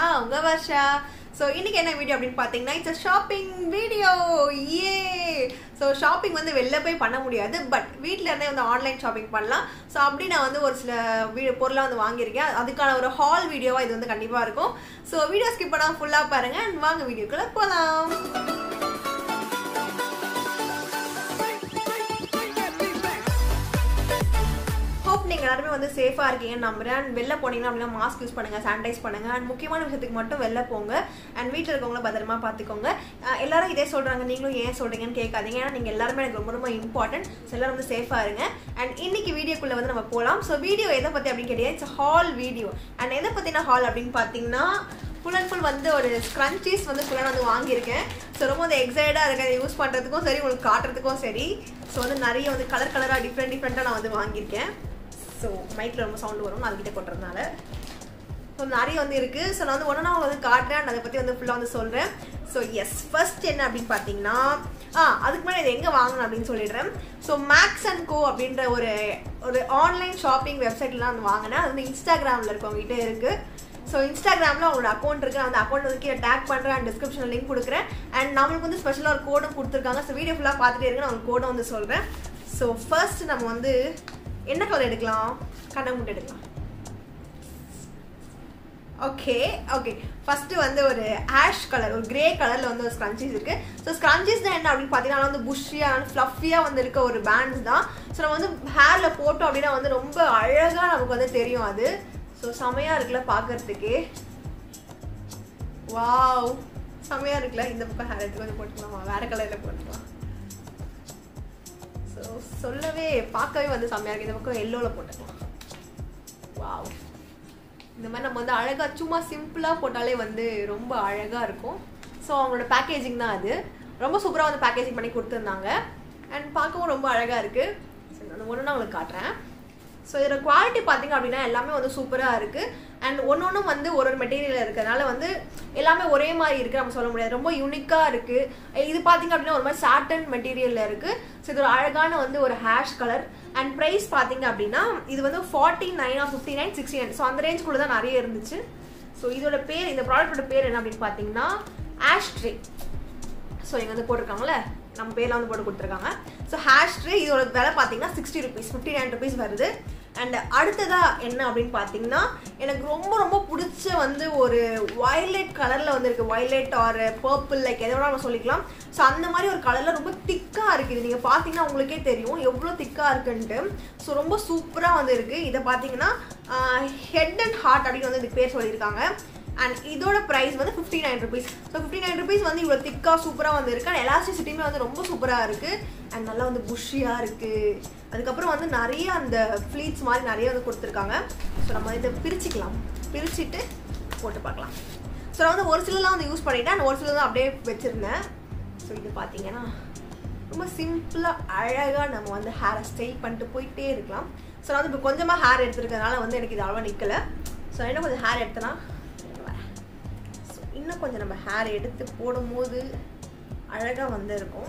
நான் உங்க வர்ஷா ஸோ இன்னைக்கு என்ன வீடியோ அப்படின்னு பார்த்தீங்கன்னா இட்ஸ் ஷாப்பிங் வீடியோ ஏ ஸோ ஷாப்பிங் வந்து வெளில போய் பண்ண முடியாது பட் வீட்டில் இருந்தே வந்து ஆன்லைன் ஷாப்பிங் பண்ணலாம் ஸோ அப்படி நான் வந்து ஒரு சில வீடியோ பொருளாக வந்து வாங்கியிருக்கேன் அதுக்கான ஒரு ஹால் வீடியோவாக இது வந்து கண்டிப்பாக இருக்கும் ஸோ வீடியோ ஸ்கிப் பண்ணாமல் ஃபுல்லாக பாருங்க and வாங்க வீடியோக்குள்ளே போகலாம் ஹோப் நீங்கள் எல்லாருமே வந்து சேஃபாக இருக்கீங்கன்னு நம்புறேன் அண்ட் வெளில போனீங்கன்னா அப்படின்னா மாஸ்க் யூஸ் பண்ணுங்க சானிடைஸ் பண்ணுங்க அண்ட் முக்கியமான விஷயத்துக்கு மட்டும் வெளில போங்க அண்ட் வீட்டில் இருக்கவங்கள பத்திரமா பார்த்துக்கோங்க அஹ் எல்லாரும் இதே சொல்கிறாங்க நீங்களும் ஏன் சொல்கிறீங்கன்னு கேட்காதீங்க ஏன்னா நீங்கள் எல்லாருமே எனக்கு ரொம்ப ரொம்ப இம்பார்ட்டன்ட் ஸோ எல்லாரும் வந்து சேஃபாக இருங்க அண்ட் இன்னைக்கு வீடியோக்குள்ளே வந்து நம்ம போகலாம் ஸோ வீடியோ எதை பற்றி அப்படின்னு கேட்டீங்கன்னா இட்ஸ் ஹால் வீடியோ அண்ட் எதை பற்றின ஹால் அப்படின்னு பார்த்தீங்கன்னா ஃபுல் அண்ட் ஃபுல் வந்து ஒரு ஸ்க்ரன்ச்சீஸ் வந்து ஃபுல்லாக வந்து வாங்கியிருக்கேன் ஸோ ரொம்ப வந்து எக்ஸைட்டாக இருக்கு அதை யூஸ் பண்ணுறதுக்கும் சரி உங்களுக்கு காட்டுறதுக்கும் சரி ஸோ வந்து நிறைய வந்து கலர் கலராக டிஃப்ரெண்ட் டிஃப்ரெண்ட்டாக நான் வந்து வாங்கியிருக்கேன் ஸோ மைக்கில் ரொம்ப சவுண்டு வரும் அதுக்கிட்ட கொட்டுறதுனால ஸோ நிறைய வந்து இருக்குது ஸோ நான் வந்து ஒன்று நான் வந்து காட்டுறேன் and அதை பற்றி வந்து ஃபுல்லாக வந்து சொல்கிறேன் ஸோ எஸ் ஃபர்ஸ்ட் என்ன அப்படின்னு பார்த்தீங்கன்னா ஆ அதுக்கு முன்னாடி இது எங்கே வாங்கணும் அப்படின்னு சொல்லிடுறேன் ஸோ மேக்ஸ் அண்ட் கோ அப்படின்ற ஒரு ஒரு ஆன்லைன் ஷாப்பிங் வெப்சைட்லாம் வந்து வாங்கினேன் அது வந்து இன்ஸ்டாகிராமில் இருக்கவங்ககிட்ட இருக்குது ஸோ இன்ஸ்டாகிராமில் அவங்களோட அக்கௌண்ட் இருக்குது அந்த அக்கௌண்ட் வந்து கீழே டேக் பண்ணுறேன் அண்ட் டிஸ்கிரிப்ஷனில் லிங்க் கொடுக்குறேன் அண்ட் நம்மளுக்கு வந்து ஸ்பெஷலாக ஒரு கோடும் கொடுத்துருக்காங்க ஸோ வீடியோ ஃபுல்லாக பார்த்துட்டே இருக்கு நான் உங்களுக்கு கோடும் வந்து சொல்கிறேன் ஸோ ஃபர்ஸ்ட் நம்ம வந்து என்ன கலர் எடுக்கலாம் கண்ணமுட்டு எடுக்கலாம் ஓகே ஓகே ஃபர்ஸ்ட் வந்து ஒரு ஆஷ் கலர் ஒரு கிரே கலர்ல வந்து ஒரு ஸ்க்ரன்ச்சீஸ் இருக்கு ஸோ ஸ்க்ரன்ச்சீஸ் தான் என்ன அப்படின்னு பார்த்தீங்கன்னா வந்து புஷ்ஷியாக ஃப்ளஃபியாக வந்து இருக்க ஒரு பேண்ட்ஸ் தான் ஸோ நம்ம வந்து ஹேர்ல போட்டோம் அப்படின்னா வந்து ரொம்ப அழகா நமக்கு வந்து தெரியும் அது ஸோ செமையா இருக்குல்ல பார்க்கறதுக்கே வாவ் செமையா இருக்குல்ல இந்த பக்கம் ஹேர் எடுத்து கொஞ்சம் போட்டுக்கலாமா வேற கலர்ல போட்டுக்கலாம் ஸோ சொல்லவே பார்க்கவே வந்து செம்மையா இருக்கு இந்த பக்கம் எல்லோவில் போட்டுக்கலாம் வாவ் இந்த மாதிரி நம்ம வந்து அழகா சும்மா சிம்பிளாக போட்டாலே வந்து ரொம்ப அழகாக இருக்கும் ஸோ அவங்களோட பேக்கேஜிங் தான் அது ரொம்ப சூப்பராக வந்து பேக்கேஜிங் பண்ணி கொடுத்துருந்தாங்க அண்ட் பார்க்கவும் ரொம்ப அழகாக இருக்குது சரி நான் ஒன்று நான் உங்களுக்கு காட்டுறேன் ஸோ இதோட குவாலிட்டி பார்த்தீங்க அப்படின்னா எல்லாமே வந்து சூப்பராக இருக்குது அண்ட் ஒன்று ஒன்றும் வந்து ஒரு ஒரு மெட்டீரியல் இருக்கிறதுனால வந்து எல்லாமே ஒரே மாதிரி இருக்குது நம்ம சொல்ல முடியாது ரொம்ப யூனிக்காக இருக்குது இது பார்த்தீங்க அப்படின்னா ஒரு மாதிரி சாட்டன் மெட்டீரியலில் இருக்குது ஸோ இது ஒரு அழகான வந்து ஒரு ஹேஷ் கலர் அண்ட் ப்ரைஸ் பார்த்தீங்க அப்படின்னா இது வந்து forty nine or fifty nine sixty nine so அந்த ரேஞ்சுக்குள்ளே தான் நிறைய இருந்துச்சு ஸோ இதோட பேர் இந்த ப்ராடக்ட்டோட பேர் என்ன அப்படின்னு பார்த்தீங்கன்னா ஆஷ்ட்ரே ஸோ இங்கே வந்து போட்டிருக்காங்கல்ல நம்ம பேர்லாம் வந்து போட்டு கொடுத்துருக்காங்க ஸோ ஹேஷ் ட்ரே இதோட விலை பார்த்தீங்கன்னா sixty rupees fifty nine rupees வருது அண்ட் அடுத்ததா என்ன அப்படின்னு பார்த்தீங்கன்னா எனக்கு ரொம்ப ரொம்ப பிடிச்ச வந்து ஒரு வயலட் கலரில் வந்து இருக்குது வயலட் ஆர் பர்பிள் லைக் எதை வேணா நம்ம சொல்லிக்கலாம் ஸோ அந்த மாதிரி ஒரு கலரில் ரொம்ப திக்காக இருக்குது நீங்கள் பார்த்தீங்கன்னா உங்களுக்கே தெரியும் எவ்வளோ திக்காக இருக்குன்ட்டு ஸோ ரொம்ப சூப்பராக வந்து இருக்குது இதை பார்த்தீங்கன்னா ஹெட் அண்ட் ஹார்ட் அப்படின்னு வந்து இதுக்கு பேர் சொல்லியிருக்காங்க அண்ட் இதோட ப்ரைஸ் வந்து fifty nine rupees so fifty nine rupees வந்து இவ்வளோ திக்காக சூப்பராக வந்து இருக்கு அண்ட் எலாஸ்டிசிட்டியுமே வந்து ரொம்ப சூப்பராக இருக்குது அண்ட் நல்லா வந்து புஷ்ஷியாக இருக்குது அதுக்கப்புறம் வந்து நிறைய அந்த ஃப்ளீட்ஸ் மாதிரி நிறைய வந்து கொடுத்துருக்காங்க ஸோ நம்ம இதை பிரிச்சுக்கலாம் பிரிச்சுட்டு போட்டு பார்க்கலாம் ஸோ நான் வந்து ஒரு சிலர்லாம் வந்து யூஸ் பண்ணிட்டேன் அண்ட் ஒரு சிலர் தான் அப்படியே வச்சுருந்தேன் ஸோ இது பார்த்தீங்கன்னா ரொம்ப சிம்பிளாக அழகாக நம்ம வந்து ஹேரை ஸ்டைல் பண்ணிட்டு போயிட்டே இருக்கலாம் ஸோ நான் வந்து இப்போ கொஞ்சமாக ஹேர் எடுத்துருக்கனால வந்து எனக்கு இது அவ்வளோ நிற்கலை ஸோ இன்னும் கொஞ்சம் ஹேர் எடுத்தேன்னா ஸோ இன்னும் கொஞ்சம் நம்ம ஹேர் எடுத்து போடும்போது அழகாக வந்து இருக்கும்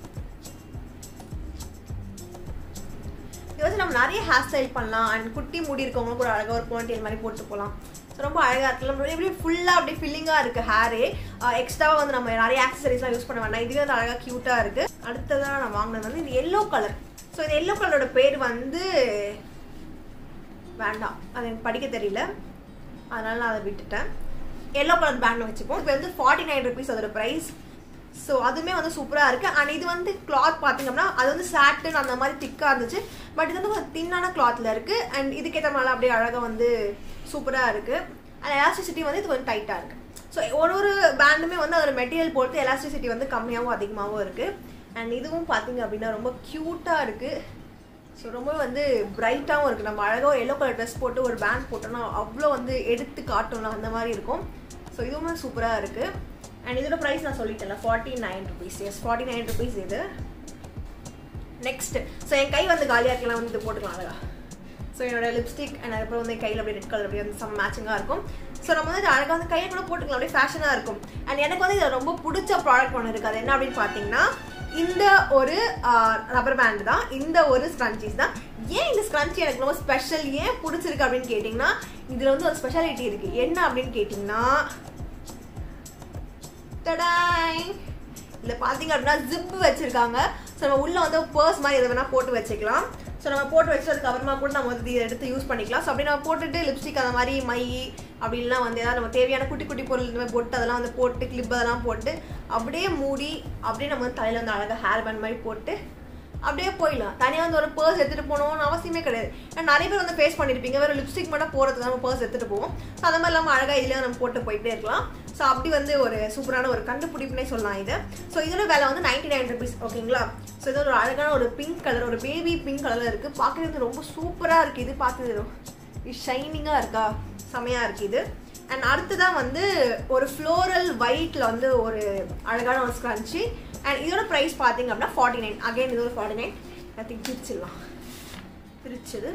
இது வச்சு நம்ம நிறைய ஹேர் ஸ்டைல் பண்ணலாம் அண்ட் குட்டி முடி இருக்கவங்களும் கூட அழகாக ஒரு போனிட்டெயில் மாதிரி போட்டு போகலாம் ஸோ ரொம்ப அழகாக இருக்கு நம்ம எப்படி ஃபுல்லாக அப்படியே ஃபில்லிங்காக இருக்குது ஹேரே எக்ஸ்ட்ராவாக வந்து நம்ம நிறைய ஆக்சசரிஸ்லாம் யூஸ் பண்ண வேண்டாம் இதுவே வந்து அழகாக க்யூட்டாக இருக்குது அடுத்ததாக நான் வாங்கினது வந்து இது எல்லோ கலர் ஸோ இந்த எல்லோ கலரோட பேர் வந்து வேண்டாம் அது எனக்கு படிக்க தெரியல அதனால நான் அதை விட்டுட்டேன் எல்லோ கலர் பேண்ட் வச்சுப்போம் இப்போ வந்து ஃபார்ட்டி நைன் ருபீஸ் அதோட ப்ரைஸ் ஸோ அதுவுமே வந்து சூப்பராக இருக்குது அண்ட் இது வந்து கிளாத் பார்த்தீங்கன்னா அது வந்து சாட்டன் அந்த மாதிரி திக்காக இருந்துச்சு பட் இது வந்து கொஞ்சம் தின்னான கிளாத்தில் இருக்குது அண்ட் இதுக்கேற்ற மாதிரி அப்படியே அழகாக வந்து சூப்பராக இருக்குது அண்ட் எலாஸ்டிசிட்டி வந்து இது கொஞ்சம் டைட்டாக இருக்குது ஸோ ஒரு ஒரு பேண்டுமே வந்து அதோட மெட்டீரியல் பொறுத்து எலாஸ்டிசிட்டி வந்து கம்மியாகவும் அதிகமாகவும் இருக்குது அண்ட் இதுவும் பார்த்தீங்க அப்படின்னா ரொம்ப க்யூட்டாக இருக்குது ஸோ ரொம்ப வந்து பிரைட்டாகவும் இருக்குது நம்ம அழகாக எல்லோ கலர் ட்ரெஸ் போட்டு ஒரு பேண்ட் போட்டோம்னா அவ்வளோ வந்து எடுத்து காட்டணும் அந்த மாதிரி இருக்கும் ஸோ இதுவுமே சூப்பராக இருக்குது அண்ட் இதோட ப்ரைஸ் நான் சொல்லிட்டேன்ல forty nine rupees yes forty nine rupees இது நெக்ஸ்ட் ஸோ என் கை வந்து காலியாக இருக்கலாம் வந்து இது போட்டுக்கலாம் அழகா ஸோ என்னோட லிப்ஸ்டிக் அண்ட் அதுக்கப்புறம் வந்து கையில் அப்படியே ரெட் கலர் அப்படியே வந்து செம்ம மேட்சிங்காக இருக்கும் ஸோ நம்ம வந்து அழகாக வந்து கையை கூட போட்டுக்கலாம் அப்படியே ஃபேஷனாக இருக்கும் அண்ட் எனக்கு வந்து இதில் ரொம்ப பிடிச்ச ப்ராடக்ட் ஒன்று இருக்குது அது என்ன அப்படின்னு பார்த்தீங்கன்னா இந்த ஒரு ரப்பர் பேண்ட் தான் இந்த ஒரு ஸ்க்ரன்ச்சீஸ் தான் ஏன் இந்த ஸ்க்ரன்ச்சி எனக்கு ரொம்ப ஸ்பெஷல் ஏன் பிடிச்சிருக்கு அப்படின்னு கேட்டிங்கன்னா இதில் வந்து ஒரு ஸ்பெஷாலிட்டி இருக்குது என்ன அப்படின்னு கேட்டிங்கன்னா டடாய் இதில் பார்த்தீங்க அப்படின்னா ஜிப் வச்சுருக்காங்க ஸோ நம்ம உள்ளே வந்து பர்ஸ் மாதிரி எதை வேணால் போட்டு வச்சுக்கலாம் ஸோ நம்ம போட்டு வச்சு அதுக்கப்புறமா கூட நம்ம வந்து இதை எடுத்து யூஸ் பண்ணிக்கலாம் ஸோ அப்படி நம்ம போட்டுட்டு லிப்ஸ்டிக் அந்த மாதிரி மை அப்படின்லாம் வந்து ஏதாவது நம்ம தேவையான குட்டி குட்டி பொருள் இந்த மாதிரி போட்டு அதெல்லாம் வந்து போட்டு கிளிப் அதெல்லாம் போட்டு அப்படியே மூடி அப்படியே நம்ம வந்து தலையில் வந்து அழகாக ஹேர் பேண்ட் மாதிரி போட்டு அப்படியே போயிடலாம் தனியாக வந்து ஒரு பர்ஸ் எடுத்துகிட்டு போகணும்னு அவசியமே கிடையாது ஏன்னா நிறைய பேர் வந்து ஃபேஸ் பண்ணியிருப்பீங்க வேறு லிப்ஸ்டிக் மட்டும் போகிறதுக்கு நம்ம பர்ஸ் எடுத்துகிட்டு போவோம் ஸோ அந்த மாதிரி இல்லாமல் அழகாக இதிலே நம்ம போட்டு போயிட்டே இருக்கலாம் ஸோ அப்படி வந்து ஒரு சூப்பரான ஒரு கண்டுபிடிப்புனே சொல்லலாம் இது ஸோ இதோட விலை வந்து நைன்டி நைன் ருபீஸ் ஓகேங்களா ஸோ இது ஒரு அழகான ஒரு பிங்க் கலர் ஒரு பேபி பிங்க் கலரில் இருக்குது பார்க்குறது ரொம்ப சூப்பராக இருக்குது இது பார்த்து இது ஷைனிங்காக இருக்கா செமையாக இருக்குது இது அண்ட் அடுத்ததான் வந்து ஒரு ஃப்ளோரல் ஒயிட்டில் வந்து ஒரு அழகான ஒரு ஸ்க்ரன்ச்சி அண்ட் இதோட ப்ரைஸ் பார்த்தீங்க அப்படின்னா ஃபார்ட்டி நைன் அகைன் இது ஒரு ஃபார்ட்டி நைன் எல்லாத்தையும் பிரிச்சிடலாம் பிரிச்சது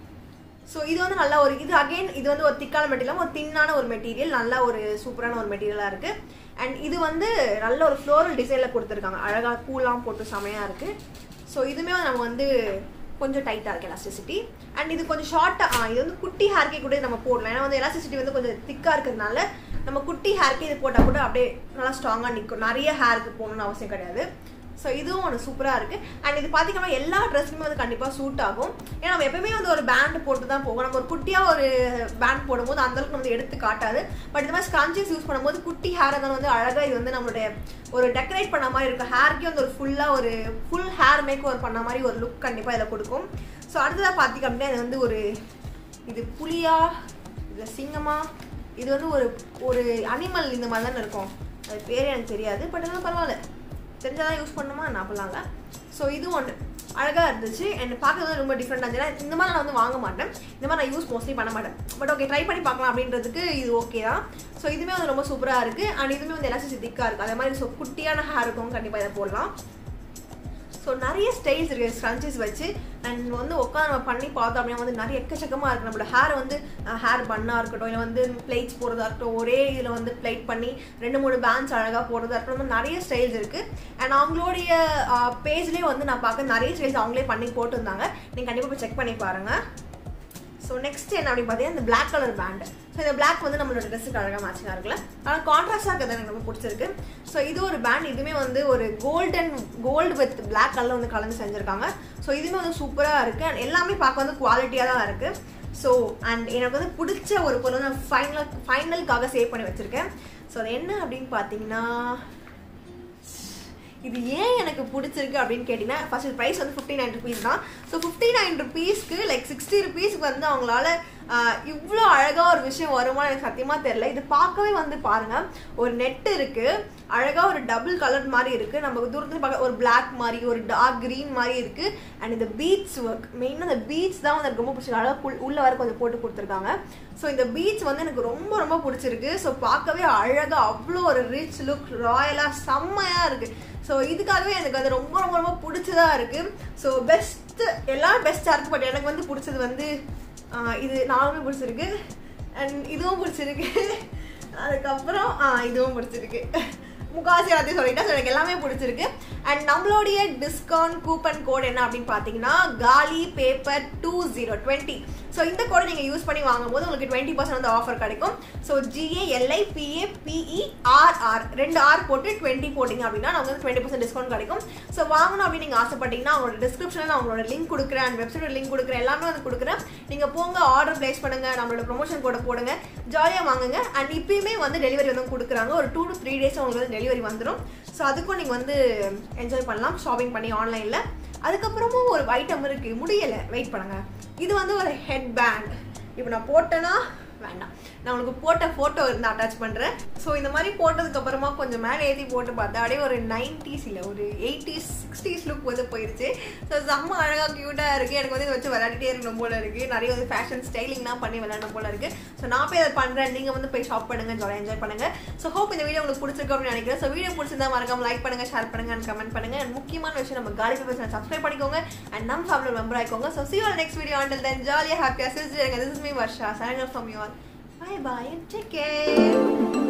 ஸோ இது வந்து நல்ல ஒரு இது அகைன் இது வந்து ஒரு திக்கான மெட்டீரியல் ஒரு தின்னான ஒரு மெட்டீரியல் நல்ல ஒரு சூப்பரான ஒரு மெட்டீரியலாக இருக்குது அண்ட் இது வந்து நல்ல ஒரு ஃப்ளோரல் டிசைனில் கொடுத்துருக்காங்க அழகாக பூலாம் போட்டு செமையாக இருக்குது ஸோ இதுவுமே நம்ம வந்து கொஞ்சம் டைட்டாக இருக்குது எலாஸ்டிசிட்டி அண்ட் இது கொஞ்சம் ஷார்ட்டாக இது வந்து குட்டி ஹேர்க்கே கூட நம்ம போடலாம் ஏன்னா வந்து எலாஸ்டிசிட்டி வந்து கொஞ்சம் திக்காக இருக்கிறதுனால நம்ம குட்டி ஹேர்க்கே இது போட்டால் கூட அப்படியே நல்லா ஸ்ட்ராங்காக நிற்கும் நிறைய ஹேருக்கு போகணும்னு அவசியம் கிடையாது ஸோ இதுவும் ஒன்று சூப்பராக இருக்குது அண்ட் இது பார்த்தீங்கன்னா எல்லா ட்ரெஸ்ஸுமே வந்து கண்டிப்பாக சூட் ஆகும் ஏன்னா நம்ம எப்பவுமே வந்து ஒரு பேண்ட் போட்டு தான் போகும் நம்ம ஒரு குட்டியாக ஒரு பேண்ட் போடும்போது அந்தளவுக்கு வந்து எடுத்து காட்டாது பட் இந்த மாதிரி ஸ்கான்ச்சஸ் யூஸ் பண்ணும்போது குட்டி ஹேரை தான் வந்து அழகாக இது வந்து நம்மளுடைய ஒரு டெக்கரேட் பண்ண மாதிரி இருக்கும் ஹேர்க்கே வந்து ஒரு ஃபுல்லாக ஒரு ஃபுல் ஹேர் மேக் ஒரு பண்ண மாதிரி ஒரு லுக் கண்டிப்பாக இதில் கொடுக்கும் ஸோ அடுத்ததாக பார்த்திங்க அப்படின்னா இது வந்து ஒரு இது புலியா இல்லை சிங்கமா இது வந்து ஒரு ஒரு அனிமல் இந்த மாதிரி தானே இருக்கும் அது பேரே எனக்கு தெரியாது பட் அதெல்லாம் பரவாயில்ல தெரிஞ்சாதான் யூஸ் பண்ணுமா நான் அப்படிலாம் இல்லை ஸோ இது ஒன்று அழகாக இருந்துச்சு அண்ட் பார்க்கறது ரொம்ப டிஃப்ரெண்டாக இருந்துச்சு இந்த மாதிரி நான் வந்து வாங்க மாட்டேன் இந்த மாதிரி நான் யூஸ் மோஸ்ட்லி பண்ண மாட்டேன் பட் ஓகே ட்ரை பண்ணி பார்க்கலாம் அப்படின்றதுக்கு இது ஓகே தான் ஸோ இதுவுமே வந்து ரொம்ப சூப்பராக இருக்குது அண்ட் இதுவுமே வந்து எலாஸ்டிக் திக்காக இருக்குது அதே மாதிரி ஸோ குட்டியான ஹேர் இருக்கும் கண்டிப்பாக இதை போடலாம் ஸோ நிறைய ஸ்டைல்ஸ் இருக்குது ஸ்க்ரன்ச்சஸ் வச்சு அண்ட் வந்து உட்காந்து நம்ம பண்ணி பார்த்தோம் அப்படின்னா வந்து நிறைய எக்கச்சக்கமாக இருக்குது நம்மளோட ஹேர் வந்து ஹேர் பண்ணாக இருக்கட்டும் இல்லை வந்து பிளேட்ஸ் போடுறதா இருக்கட்டும் ஒரே இதில் வந்து பிளேட் பண்ணி ரெண்டு மூணு பேண்ட்ஸ் அழகாக போடுறதா இருக்கட்டும் வந்து நிறைய ஸ்டைல்ஸ் இருக்குது அண்ட் அவங்களுடைய பேஜ்லேயே வந்து நான் பார்க்க நிறைய ஸ்டைல்ஸ் அவங்களே பண்ணி போட்டிருந்தாங்க நீங்கள் கண்டிப்பாக போய் செக் பண்ணி பாருங்கள் ஸோ நெக்ஸ்ட் என்ன அப்படின்னு பார்த்தீங்கன்னா இந்த பிளாக் கலர் பேண்ட் ஸோ இந்த பிளாக் வந்து நம்மளோட ட்ரெஸ்ஸுக்கு அழகாக மேட்சிங்காக இருக்குல்ல ஆனால் கான்ட்ராஸ்டாக இருக்கிறது எனக்கு ரொம்ப பிடிச்சிருக்கு ஸோ இது ஒரு பேண்ட் இதுவுமே வந்து ஒரு golden gold with black colour வந்து கலந்து செஞ்சுருக்காங்க ஸோ இதுவுமே வந்து சூப்பராக இருக்குது அண்ட் எல்லாமே பார்க்க வந்து குவாலிட்டியாக தான் இருக்குது ஸோ அண்ட் எனக்கு வந்து பிடிச்ச ஒரு பொருள் நான் ஃபைனல் ஃபைனலுக்காக சேவ் பண்ணி வச்சுருக்கேன் ஸோ அது என்ன அப்படின்னு பார்த்தீங்கன்னா இது ஏன் எனக்கு பிடிச்சிருக்கு அப்படின்னு கேட்டிங்கன்னா ஃபர்ஸ்ட் ப்ரைஸ் வந்து ஃபிஃப்டி நைன் ருபீஸ் தான் ஸோ ஃபிஃப்டி நைன் ருபீஸ்க்கு லைக் சிக்ஸ்டி ருபீஸ்க்கு வந்து அவங்களால இவ்வளோ அழகாக ஒரு விஷயம் வருமா எனக்கு சத்தியமாக தெரில இது பார்க்கவே வந்து பாருங்கள் ஒரு நெட் இருக்குது அழகாக ஒரு டபுள் கலர் மாதிரி இருக்குது நம்ம தூரத்தில் பார்க்க ஒரு பிளாக் மாதிரி ஒரு டார்க் க்ரீன் மாதிரி இருக்குது அண்ட் இந்த பீட்ஸ் ஒர்க் மெயினாக அந்த பீட்ஸ் தான் வந்து எனக்கு ரொம்ப பிடிச்சிருக்கு அழகாக உள்ள வர கொஞ்சம் போட்டு கொடுத்துருக்காங்க ஸோ இந்த பீச் வந்து எனக்கு ரொம்ப ரொம்ப பிடிச்சிருக்கு ஸோ பார்க்கவே அழகாக அவ்வளோ ஒரு ரிச் லுக் ராயலாக செம்மையாக இருக்குது ஸோ இதுக்காகவே எனக்கு அது ரொம்ப ரொம்ப ரொம்ப பிடிச்சதா இருக்கு ஸோ பெஸ்ட் எல்லாம் பெஸ்ட்டாக இருக்கு பட் எனக்கு வந்து பிடிச்சது வந்து இது நாலுமே பிடிச்சிருக்கு அண்ட் இதுவும் பிடிச்சிருக்கு அதுக்கப்புறம் இதுவும் பிடிச்சிருக்கு முக்காசி எல்லாத்தையும் சொல்லிட்டேன் ஸோ எனக்கு எல்லாமே பிடிச்சிருக்கு அண்ட் நம்மளுடைய டிஸ்கவுண்ட் கூப்பன் கோட் என்ன அப்படின்னு பார்த்தீங்கன்னா Gali paper two zero twenty so இந்த கோடை நீங்கள் யூஸ் பண்ணி வாங்கும்போது உங்களுக்கு டுவெண்ட்டி பர்சன்ட் வந்து ஆஃபர் கிடைக்கும் so G A L I P A P E R R ரெண்டு ஆர் போட்டு டுவெண்ட்டி போட்டிங்க அப்படின்னா நமக்கு வந்து டுவெண்ட்டி பர்சன்ட் டிஸ்கவுண்ட் கிடைக்கும் ஸோ வாங்கணும் அப்படின்னு நீங்கள் ஆசைப்பட்டீங்கன்னா அவங்களோட டிஸ்கிரிப்ஷனில் நான் அவங்களோட லிங்க் கொடுக்குறேன் அண்ட் வெப்சைட் லிங்க் கொடுக்குறேன் எல்லாமே வந்து கொடுக்குறேன் நீங்கள் போங்க ஆர்டர் பிளேஸ் பண்ணுங்க நம்மளோட ப்ரொமோஷன் கோடை போடுங்க ஜாலியாக வாங்குங்க அண்ட் இப்பயுமே வந்து டெலிவரி வந்து கொடுக்குறாங்க ஒரு டூ டு த்ரீ டேஸ் உங்களுக்கு வந்து டெலிவரி வந்துடும் ஸோ அதுக்கும் நீங்கள் வந்து என்ஜாய் பண்ணலாம் ஷாப்பிங் பண்ணி ஆன்லைனில் அதுக்கப்புறமும் ஒரு ஐட்டம் இருக்குது முடியலை வெயிட் பண்ணுங்கள் இது வந்து ஒரு ஹெட் பேண்ட் இப்போ நான் போட்டேன்னா வேண்டாம் நான் உங்களுக்கு போட்ட ஃபோட்டோ இருந்து அட்டாச் பண்ணுறேன் ஸோ இந்த மாதிரி போட்டதுக்கு அப்புறமா கொஞ்சம் மேலே ஏற்றி போட்டு பார்த்தா அப்படியே ஒரு நைன்டிஸ் இல்லை ஒரு எயிட்டிஸ் சிக்ஸ்டீஸ் லுக் வந்து போயிடுச்சு ஸோ செம்ம அழகாக க்யூட்டாக இருக்குது எனக்கு வந்து இதை வச்சு விளையாடிட்டே இருக்கணும் போல இருக்குது நிறைய வந்து ஃபேஷன் ஸ்டைலிங்லாம் பண்ணி விளையாடணும் போல இருக்குது ஸோ நான் போய் அதை பண்ணுறேன் நீங்கள் வந்து போய் ஷாப் பண்ணுங்க ஜாலியாக என்ஜாய் பண்ணுங்கள் ஸோ ஹோப் இந்த வீடியோ உங்களுக்கு பிடிச்சிருக்கு அப்படின்னு நினைக்கிறேன் ஸோ வீடியோ பிடிச்சிருந்தா மறக்காம லைக் பண்ணுங்கள் ஷேர் பண்ணுங்க அண்ட் கமெண்ட் பண்ணுங்கள் அண்ட் முக்கியமான விஷயம் நம்ம காலி பேப்பர்ஸ் சப்ஸ்கிரைப் பண்ணிக்கோங்க அண்ட் நம்ம ஃபேமிலி மெம்பர் ஆயிக்கோங்க so see all next video until then ஜாலியாக ஹாப்பியாக சிரிச்சு this is me Varsha sign off from you all Bye bye and take care.